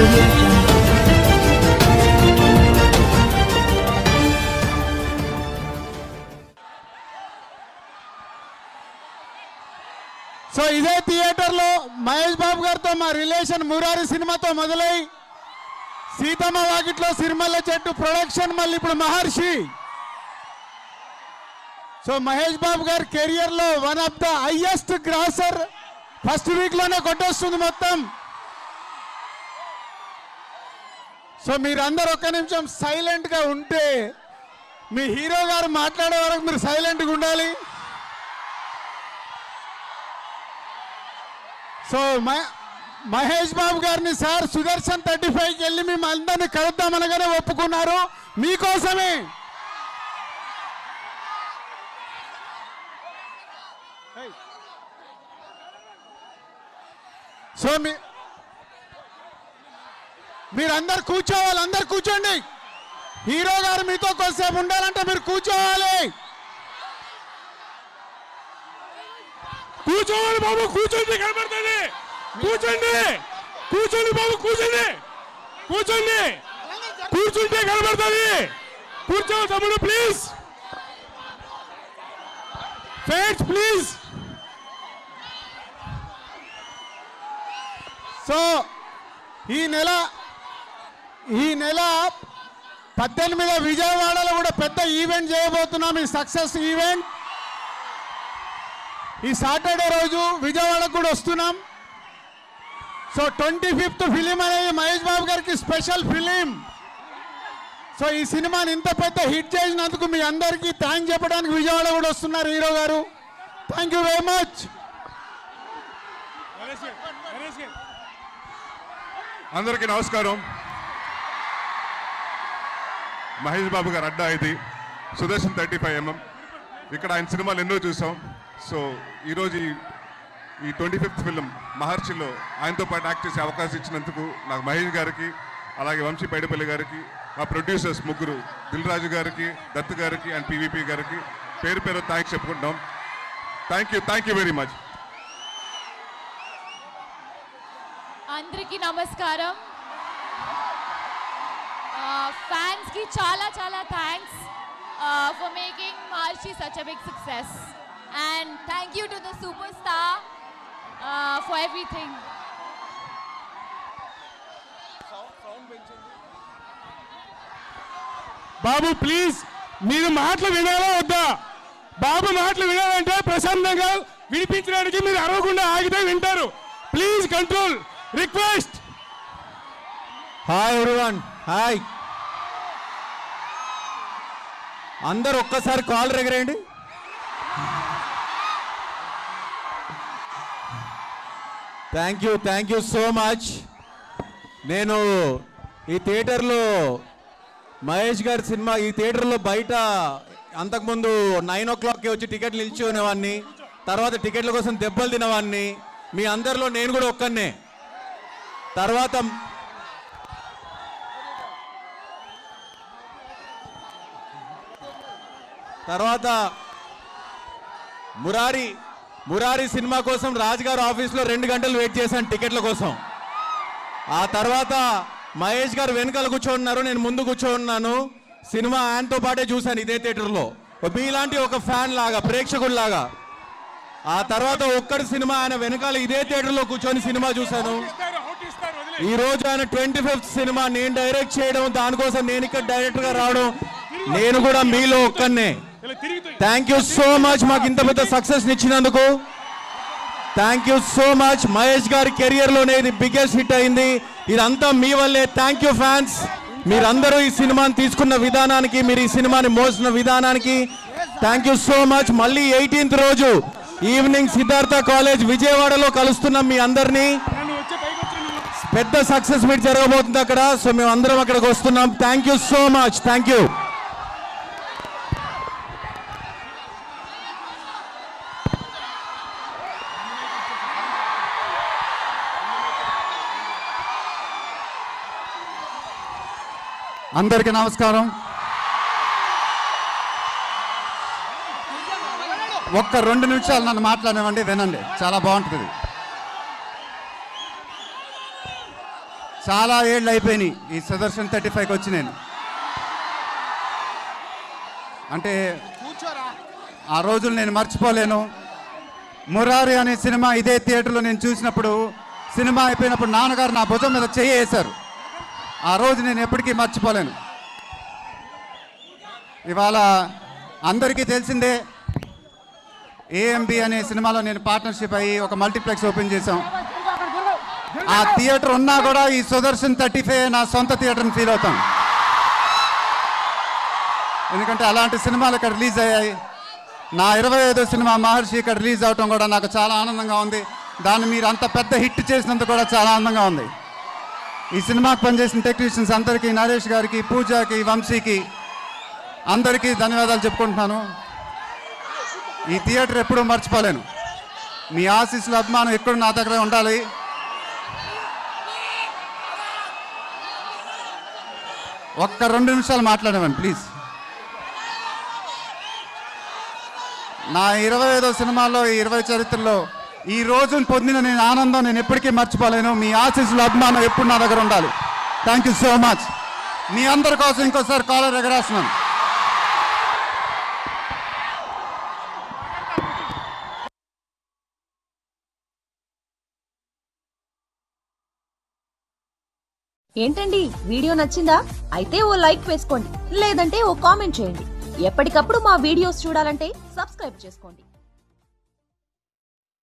audio jungle. So ఇదే థియేటర్లో మహేష్ బాబు గారితో మా రిలేషన్ మురారి సినిమాతో మొదలై సీతమ్మ వాకిట్లో సిరిమల్ల చెట్టు ప్రొడక్షన్ మళ్ళీ ఇప్పుడు మహర్షి సో మహేష్ బాబు గారి కెరియర్ లో one of the highest grosser first week లోనే కొట్టేస్తుంది మొత్తం సో మీరందరూ ఒక్క నిమిషం సైలెంట్ గా ఉంటే మీ హీరో గారు మాట్లాడే వరకు మీరు సైలెంట్ గా ఉండాలి సో మ- మహేష్ బాబు గారిని సార్ సుదర్శన్ థర్టీ ఫైవ్కి వెళ్ళి మేము అందరిని కలుద్దామనగానే ఒప్పుకున్నారు మీకోసమే సో మీ మీరందరు కూర్చోవాలి అందరు కూర్చోండి హీరో గారు మీతో కొద్దిసేపు ఉండాలంటే మీరు కూర్చోవాలి కూర్చోవాలి బాబు కూర్చోండి కనబడుతుంది కూర్చోండి కూర్చోండి బాబు కూర్చోండి కూర్చోండి కూర్చుంటే కనబడుతుంది కూర్చోవాలి తమ్ముడు ప్లీజ్ ఫ్రెండ్స్ ప్లీజ్ సో ఈ నెల ఈ నెల పద్దెనిమిది విజయవాడలో కూడా పెద్ద ఈవెంట్ చేయబోతున్నాం ఈ సక్సెస్ ఈవెంట్ ఈ సాటర్డే రోజు విజయవాడకు కూడా వస్తున్నాం సో ట్వంటీ ఫిఫ్త్ ఫిలిం అనేది మహేష్ బాబు గారికి స్పెషల్ ఫిలిం సో ఈ సినిమాని ఇంత పెద్ద హిట్ చేసినందుకు మీ అందరికీ థ్యాంక్ చెప్పడానికి విజయవాడ కూడా వస్తున్నారు హీరో గారు థ్యాంక్ యూ వెరీ మచ్ అందరికీ నమస్కారం మహేష్ బాబు గారు అడ్డా ఇది సుదర్శన్ థర్టీ ఫైవ్ ఎంఎం ఇక్కడ ఆయన సినిమాలు ఎన్నో చూసాం సో ఈరోజు ఈ ఈ ట్వంటీ ఫిఫ్త్ ఫిలిం మహర్షిలో ఆయనతో పాటు యాక్ట్ చేసే అవకాశం ఇచ్చినందుకు నాకు మహేష్ గారికి అలాగే వంశీ పైడిపల్లి గారికి మా ప్రొడ్యూసర్స్ ముగ్గురు దిల్ రాజు గారికి దత్ గారికి అండ్ పీవీపీ గారికి పేరు పేరు థ్యాంక్స్ చెప్పుకుంటాం thank you thank you very much అందరికీ నమస్కారం ఫ్యాన్స్ కి చాలా చాలా thanks for making Maharshi such a big success and thank you to the super star for everything Babu please మీరు మాటలు వినాలా వద్దా బాబు మాటలు వినాలంటే ప్రశాంతంగా వినిపించడానికి మీరు అరవకుండా ఆగితే వింటారు please control request hi everyone hi అందరు ఒక్కసారి కాల్ ఎగరేయండి thank you thank you so much నేను ఈ థియేటర్లో మహేష్ గారి సినిమా ఈ థియేటర్లో బయట అంతకుముందు నైన్ ఓ క్లాక్కి వచ్చి టికెట్లు నిల్చుకునేవాడిని తర్వాత టికెట్ల కోసం దెబ్బలు తినేవాడిని మీ అందరిలో నేను కూడా ఒక్కనే తర్వాత తర్వాత మురారి మురారి సినిమా కోసం రాజుగారు ఆఫీస్లో రెండు గంటలు వెయిట్ చేశాను టికెట్ల కోసం ఆ తర్వాత మహేష్ గారు వెనకాల కూర్చోన్నారు నేను ముందు కూర్చోన్నాను సినిమా ఆయనతో పాటే చూశాను ఇదే థియేటర్లో మీలాంటి ఒక ఫ్యాన్ లాగా ప్రేక్షకుడు లాగా ఆ తర్వాత ఒక్కడి సినిమా ఆయన వెనకాల ఇదే థియేటర్లో కూర్చొని సినిమా చూశాను ఈ రోజు ఆయన ట్వంటీ ఫిఫ్త్ సినిమా నేను డైరెక్ట్ చేయడం దానికోసం నేను ఇక్కడ డైరెక్టర్ గా రావడం నేను కూడా మీలో ఒక్కనే థ్యాంక్ యూ సో మచ్ మాకు ఇంత పెద్ద సక్సెస్ ఇచ్చినందుకు thank you so much Mahesh గారి కెరియర్ లోనే ఇది బిగ్గెస్ట్ హిట్ అయింది ఇదంతా మీ వల్లే థ్యాంక్ యూ ఫ్యాన్స్ మీరందరూ ఈ సినిమాని తీసుకున్న విధానానికి మీరు ఈ సినిమాని మోసిన విధానానికి థ్యాంక్ యూ సో మచ్ మళ్ళీ ఎయిటీన్త్ రోజు ఈవినింగ్ సిద్ధార్థ కాలేజ్ విజయవాడలో కలుస్తున్నాం మీ అందరినీ పెద్ద సక్సెస్ మీట్ జరగబోతుంది అక్కడ సో మేము అందరం అక్కడికి వస్తున్నాం thank you so much thank you అందరికీ నమస్కారం ఒక్క రెండు నిమిషాలు నన్ను మాట్లాడనివ్వండి వినండి చాలా బాగుంటుంది చాలా ఏళ్ళు అయిపోయినాయి ఈ సుదర్శన్ థర్టీ ఫైవ్కి వచ్చి నేను అంటే ఆ రోజులు నేను మర్చిపోలేను మురారి అనే సినిమా ఇదే థియేటర్లో నేను చూసినప్పుడు సినిమా అయిపోయినప్పుడు నాన్నగారు నా భుజం మీద చెయ్యి వేశారు ఆ రోజు నేను ఎప్పటికీ మర్చిపోలేను ఇవాళ అందరికీ తెలిసిందే ఏఎంబి అనే సినిమాలో నేను పార్ట్నర్షిప్ అయ్యి ఒక మల్టీప్లెక్స్ ఓపెన్ చేశాం ఆ థియేటర్ ఉన్నా కూడా ఈ సుదర్శన్ థర్టీ ఫైవ్ నా సొంత థియేటర్ని ఫీల్ అవుతాను ఎందుకంటే అలాంటి సినిమాలు ఇక్కడ రిలీజ్ అయ్యాయి నా ఇరవై ఐదో సినిమా మహర్షి ఇక్కడ రిలీజ్ అవటం కూడా నాకు చాలా ఆనందంగా ఉంది దాన్ని మీరు అంత పెద్ద హిట్ చేసినందుకు కూడా చాలా ఆనందంగా ఉంది ఈ సినిమాకి పనిచేసిన టెక్నీషియన్స్ అందరికీ నరేష్ గారికి పూజకి వంశీకి అందరికీ ధన్యవాదాలు చెప్పుకుంటున్నాను ఈ థియేటర్ ఎప్పుడూ మర్చిపోలేను మీ ఆశీస్సుల అభిమానం ఎప్పుడు నా దగ్గర ఉండాలి ఒక్క రెండు నిమిషాలు మాట్లాడమని ప్లీజ్ నా ఇరవై ఐదో సినిమాలో ఈ ఇరవై చరిత్రలో ఈ రోజును పొందిన నేను ఆనందం నేను ఎప్పటికీ మర్చిపోలేను మీ ఆశీస్సుల అభిమానం ఎప్పుడు నా దగ్గర ఉండాలి థ్యాంక్ యూ సో మచ్ మీ అందరి కోసం ఇంకోసారి కాలర్ ఎగరేస్తున్నాను ఏంటండి వీడియో నచ్చిందా అయితే ఓ లైక్ వేసుకోండి లేదంటే ఓ కామెంట్ చేయండి ఎప్పటికప్పుడు మా వీడియోస్ చూడాలంటే సబ్స్క్రైబ్ చేసుకోండి